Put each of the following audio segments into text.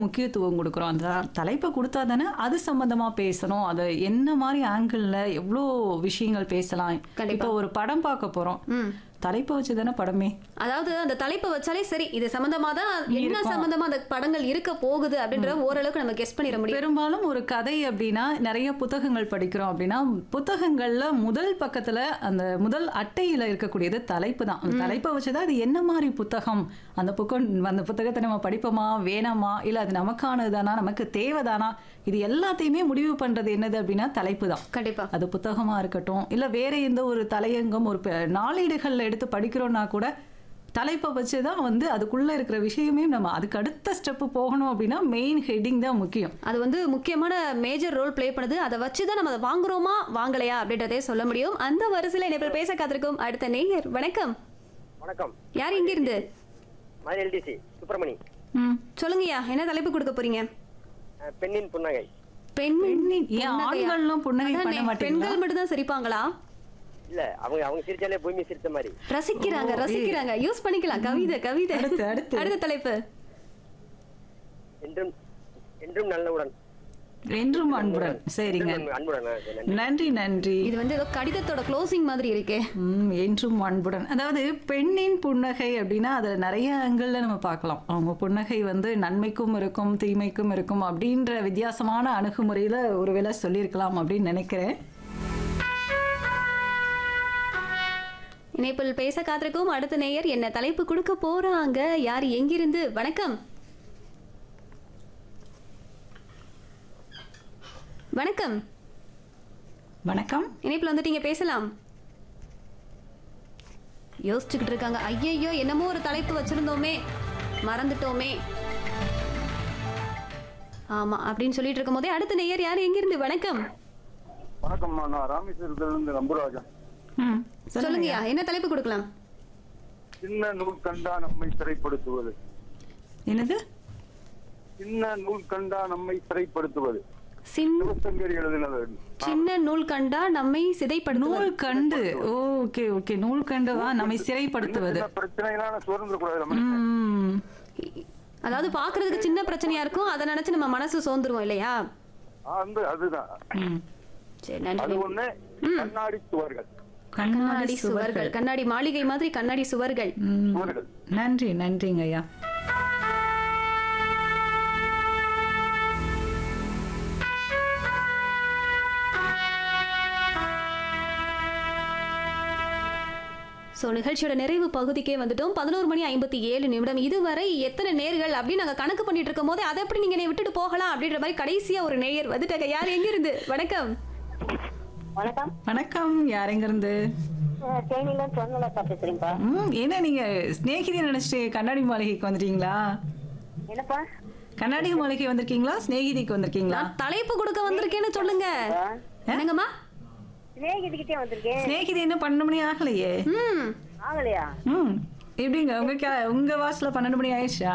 முக்கியத்துவம் கொடுக்குறோம் அந்த தலைப்பை கொடுத்தா தானே அது சம்பந்தமா பேசணும் அது என்ன மாதிரி ஆங்கிள் எவ்வளோ விஷயங்கள் பேசலாம் கண்டிப்பா. இப்போ ஒரு படம் பார்க்க போறோம் ம் தலைப்பை வச்சு தானே படமே அதாவது அந்த தலைப்பை வச்சாலே சரி இது சம்பந்தமா தான் என்ன இருக்கும். சம்பந்தமா அந்த படங்கள் இருக்க போகுது அப்படின்ற ஓரளவுக்கு நம்ம கெஸ் பண்ணிட முடியும் பெரும்பாலும் ஒரு கதை அப்படின்னா நிறைய புத்தகங்கள் படிக்கிறோம் அப்படின்னா புத்தகங்கள்ல முதல் பக்கத்துல அந்த முதல் அட்டையில இருக்கக்கூடியது தலைப்பு தான் அந்த தலைப்பை வச்சுதான் அது என்ன மாதிரி புத்தகம் அந்த புக்கம் அந்த புத்தகத்தை நம்ம படிப்போமா வேணாமா இல்ல அது நமக்கானதுதானா நமக்கு தேவைதானா இது எல்லாத்தையுமே முடிவு பண்றது என்னது அப்படின்னா தலைப்பு தான் கண்டிப்பா அது புத்தகமா இருக்கட்டும் இல்ல வேற எந்த ஒரு தலையங்கம் ஒரு ப- நாளேடுகள்ல எடுத்து படிக்கிறோம்னா கூட தலைப்பை வச்சு தான் வந்து அதுக்குள்ள இருக்கிற விஷயமே நம்ம அதுக்கு அடுத்த ஸ்டெப் போகணும் அப்படின்னா மெயின் ஹெட்டிங் தான் முக்கியம் அது வந்து முக்கியமான மேஜர் ரோல் ப்ளே பண்ணுது அதை வச்சு தான் நம்ம அதை வாங்குறோமா வாங்கலையா அப்படின்றதே சொல்ல முடியும் அந்த வரிசையில் என்ன பேச காத்திருக்கும் அடுத்த நேயர் வணக்கம் வணக்கம் யார் இங்க இருந்து மதுரை எல்டிசி சுப்பிரமணி ம். சொல்லுங்கய்யா என்ன தலைப்பு கொடுக்க போறீங்க அஹ், பெண்ணின் புன்னகை பெண் ஏன் ஆண்கள்லாம் புன்னகை அதானே, பண்ண மாட்டீங்களா பெண்கள் மட்டும் தான் சிரிப்பாங்களா இல்ல அவங்க அவங்க சிரிச்சாலே பூமி சிரித்த மாதிரி ரசிக்கிறாங்க ரசிக்கிறாங்க யூஸ் பண்ணிக்கலாம் கவிதை கவிதை அடுத்து, அடுத்து. அடுத்த தலைப்பு என்றும் என்றும் நல்லவுடன் என்றும் அன்புடன் சரிங்க என்றும் அன்புடன் ஆ, சரி, நன்றி. நன்றி நன்றி இது வந்து ஏதோ கடிதத்தோட க்ளோசிங் மாதிரி இருக்கே ம், என்றும் அன்புடன் அதாவது பெண்ணின் புன்னகை அப்படின்னா அதுல நிறைய ஆங்கிள் நம்ம பார்க்கலாம் அவங்க புன்னகை வந்து நன்மைக்கும் இருக்கும் தீமைக்கும் இருக்கும் அப்படின்ற வித்தியாசமான அணுகுமுறையில ஒருவேளை சொல்லியிருக்கலாம் அப்படின்னு நினைக்கிறேன் இணைப்பில் பேச காத்திருக்கும் அடுத்த நேயர் என்ன தலைப்பு கொடுக்க போறாங்க யார் எங்கிருந்து வணக்கம் வணக்கம் வணக்கம் இணைப்பில் வந்துட்டீங்க பேசலாம் யோசிச்சுக்கிட்டு இருக்காங்க ஐயையோ என்னமோ ஒரு தலைப்பு வச்சிருந்தோமே மறந்துட்டோமே ஆமா அப்படின்னு சொல்லிட்டு இருக்கும் போதே அடுத்த நேயர் யார் எங்கிருந்து வணக்கம் வணக்கம்மா நான் ராமேஸ்வரத்திலிருந்து நம்புராஜன் ம், சொல்லுங்க சொல்லுங்கய்யா என்ன தலைப்பு கொடுக்கலாம் சின்ன நூல் கண்டா நம்மை சிறைப்படுத்துவது என்னது சின்ன நூல் கண்டா நம்மை சிறைப்படுத்துவது சின் சிவசங்கர் எழுதினது சின்ன நூல் கண்டா நம்மை சிதைப்படுத்துவது நூல் கண்டு ஓகே ஓகே நூல் கண்டுவா நம்மை சிறைப்படுத்துவது சின்ன பிரச்சனைகளான சுதந்திர கூடாது நம்ம ம், அதாவது பாக்குறதுக்கு சின்ன பிரச்சனையா இருக்கும் அதை நினைச்சு நம்ம மனசு சோர்ந்துருவோம் இல்லையா அந்த அதுதான் ம். சரி அது நன்றி ஒண்ணு கண்ணாடி சுவர்கள் கண்ணாடி சுவர்கள் கண்ணாடி மாளிகை மாதிரி கண்ணாடி சுவர்கள் ம், சுவர்கள் நன்றி நன்றிங்க ஐயா ஸோ நிகழ்ச்சியோட நிறைவு பகுதிக்கே வந்துட்டோம் பதினோரு மணி ஐம்பத்தி ஏழு நிமிடம் இதுவரை எத்தனை நேர்கள் அப்படின்னு நாங்கள் கணக்கு பண்ணிட்டு இருக்கும் போது அதை எப்படி நீங்க என்னை விட்டுட்டு போகலாம் அப்படின்ற மாதிரி கடைசியா ஒரு நேயர் வந்துட்டாங்க யார் எங்கிருந்து வணக்கம் வணக்கம் வணக்கம் யார் எங்க இருந்து அஹ் தேனியில சொன்னலக்கா பேசுறீங்கப்பா ம் என்ன நீங்க ஸ்நேகிதி நினைச்சிட்டு கண்ணாடி மாளிகைக்கு வந்துட்டீங்களா என்னப்பா கண்ணாடி மாளிகை வந்திருக்கீங்களா ஸ்நேகிதிக்கு வந்திருக்கீங்களா நான் தலைப்பு கொடுக்க வந்திருக்கேன்னு சொல்லுங்க என்னங்கம்மா சிநேகிதிக்கிட்டே வந்திருக்கேன் ஸ்நேகிதி இன்னும் பன்னெண்டு மணி ஆகலையே ம் ஆகலையா ம் எப்படிங்க உங்க கே- உங்க வாசல பன்னெண்டு மணி ஆயிடுச்சா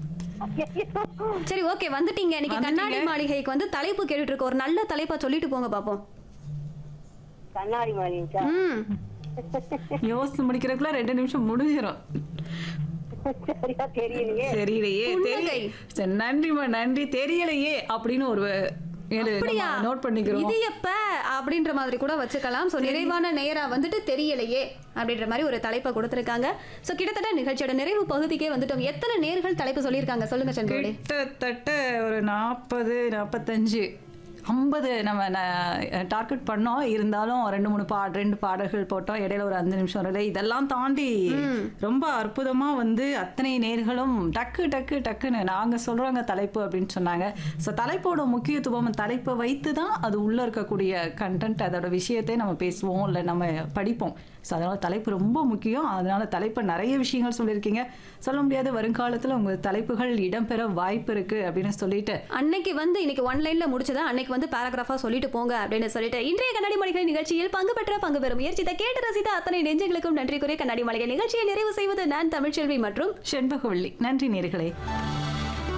சரி ஓகே வந்துட்டீங்க இன்னைக்கு வந்துட்டீங்க. கண்ணாடி மாளிகைக்கு வந்து தலைப்பு கேட்டுட்டு இருக்கோம் ஒரு நல்ல தலைப்பா சொல்லிட்டு போங்க பாப்போம் கண்ணாடி மாதிரிச்சா ம் யோசிச்சு முடிக்கிறதுக்குள்ள ரெண்டு நிமிஷம் முடிஞ்சிடும் சரியா தெரியலையே தெரியலையே புன்னகை. தெரிய சரி, நன்றிம்மா நன்றி தெரியலையே அப்படின்னு ஒரு ஏழு அப்படியா நோட் பண்ணிக்கிறோம் இது எப்ப அப்படின்ற மாதிரி கூட வச்சுக்கலாம் சோ நிறைவான நேரா வந்துட்டு தெரியலையே அப்படின்ற மாதிரி ஒரு தலைப்பை கொடுத்திருக்காங்க சோ கிட்டத்தட்ட நிகழ்ச்சியோட நிறைவு பகுதிக்கே வந்துட்டோம் எத்தனை நேர்கள் தலைப்பு சொல்லியிருக்காங்க சொல்லுங்க சண்முகே கிட்டத்தட்ட ஒரு நாற்பது நாற்பத்தஞ்சு ஐம்பது நம்ம டார்கெட் பண்ணோம் இருந்தாலும் ரெண்டு மூணு பா ரெண்டு பாடல்கள் போட்டோம் இடையில ஒரு அஞ்சு நிமிஷம் இல்லை இதெல்லாம் தாண்டி ரொம்ப அற்புதமா வந்து அத்தனை நேர்களும் டக்கு டக்கு டக்குன்னு நாங்க சொல்றோங்க தலைப்பு அப்படின்னு சொன்னாங்க ஸோ தலைப்போட முக்கியத்துவம் தலைப்பை வைத்து தான் அது உள்ள இருக்கக்கூடிய கண்டென்ட் அதோட விஷயத்தை நம்ம பேசுவோம் இல்லை நம்ம படிப்போம் ஸோ அதனால தலைப்பு ரொம்ப முக்கியம் அதனால தலைப்பை நிறைய விஷயங்கள் சொல்லியிருக்கீங்க சொல்ல முடியாது வருங்காலத்தில் உங்க தலைப்புகள் இடம்பெற வாய்ப்பு இருக்கு அப்படின்னு சொல்லிட்டு அன்னைக்கு வந்து இன்னைக்கு ஒன் லைன்ல முடிச்சதா அன்னைக்கு வந்து பேராகிராஃபா சொல்லிட்டு போங்க அப்படின்னு சொல்லிட்டு இன்றைய கண்ணாடி மாளிகை நிகழ்ச்சியில் பங்கு பெற்ற பங்கு பெறும் முயற்சித்த கேட்டு ரசித்த அத்தனை நெஞ்சங்களுக்கும் நன்றி கூறிய கண்ணாடி மாளிகை நிகழ்ச்சியை நிறைவு செய்வது நான் தமிழ்ச்செல்வி மற்றும் செண்பகவள்ளி நன்றி நேர்களே